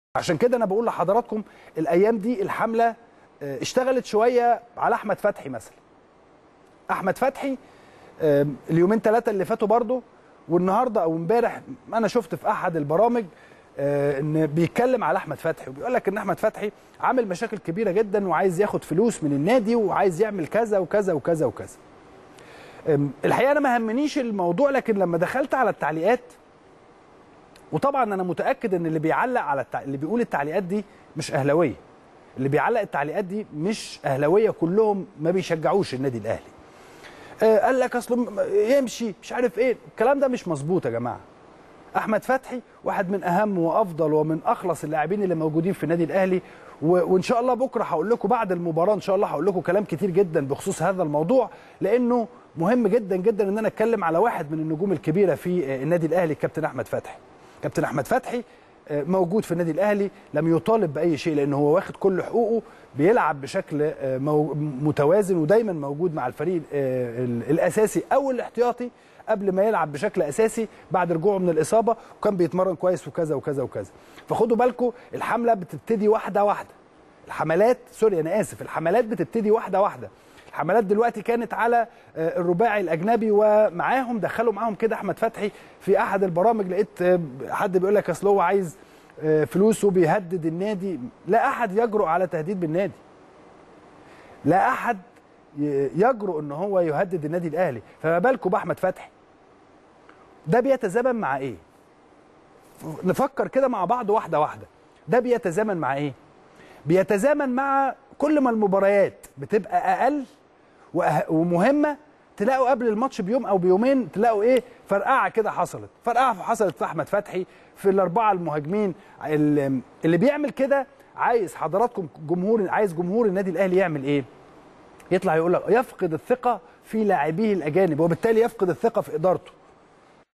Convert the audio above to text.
عشان كده انا بقول لحضراتكم الايام دي الحمله آه، اشتغلت شويه على احمد فتحي مثلا احمد فتحي آه، اليومين ثلاثه اللي فاتوا برضه والنهارده او امبارح انا شفت في احد البرامج آه، ان بيتكلم على احمد فتحي وبيقول لك ان احمد فتحي عامل مشاكل كبيره جدا وعايز ياخد فلوس من النادي وعايز يعمل كذا وكذا وكذا وكذا أم، الحقيقه انا ما همنيش الموضوع لكن لما دخلت على التعليقات وطبعا انا متاكد ان اللي بيعلق على التع... اللي بيقول التعليقات دي مش اهلاويه اللي بيعلق التعليقات دي مش اهلاويه كلهم ما بيشجعوش النادي الاهلي آه قال لك اصل م- يمشي مش عارف ايه الكلام ده مش مظبوط يا جماعه احمد فتحي واحد من اهم وافضل ومن اخلص اللاعبين اللي موجودين في النادي الاهلي و... وان شاء الله بكره هقول لكم بعد المباراه ان شاء الله هقول لكم كلام كتير جدا بخصوص هذا الموضوع لانه مهم جدا جدا ان انا اتكلم على واحد من النجوم الكبيره في آه، النادي الاهلي الكابتن احمد فتحي كابتن احمد فتحي آه، موجود في النادي الاهلي لم يطالب باي شيء لانه هو واخد كل حقوقه بيلعب بشكل آه، مو- متوازن ودايما موجود مع الفريق آه، ال- الاساسي او الاحتياطي قبل ما يلعب بشكل اساسي بعد رجوعه من الاصابه وكان بيتمرن كويس وكذا وكذا وكذا فخدوا بالكم الحمله بتبتدي واحده واحده الحملات سوري انا اسف الحملات بتبتدي واحده واحده الحملات دلوقتي كانت على آه، الرباعي الاجنبي ومعاهم دخلوا معاهم كده احمد فتحي في احد البرامج لقيت آه، حد بيقول لك اصل هو عايز آه، فلوس وبيهدد النادي لا احد يجرؤ على تهديد بالنادي لا احد ي- يجرؤ ان هو يهدد النادي الاهلي فما بالكم باحمد فتحي ده بيتزامن مع ايه نفكر كده مع بعض واحده واحده ده بيتزامن مع ايه بيتزامن مع كل ما المباريات بتبقى اقل وأه- ومهمه تلاقوا قبل الماتش بيوم او بيومين تلاقوا ايه فرقعه كده حصلت فرقعه حصلت في احمد فتحي في الاربعه المهاجمين اللي اللي بيعمل كده عايز حضراتكم جمهور عايز جمهور النادي الاهلي يعمل ايه يطلع يقول لك يفقد الثقه في لاعبيه الاجانب وبالتالي يفقد الثقه في ادارته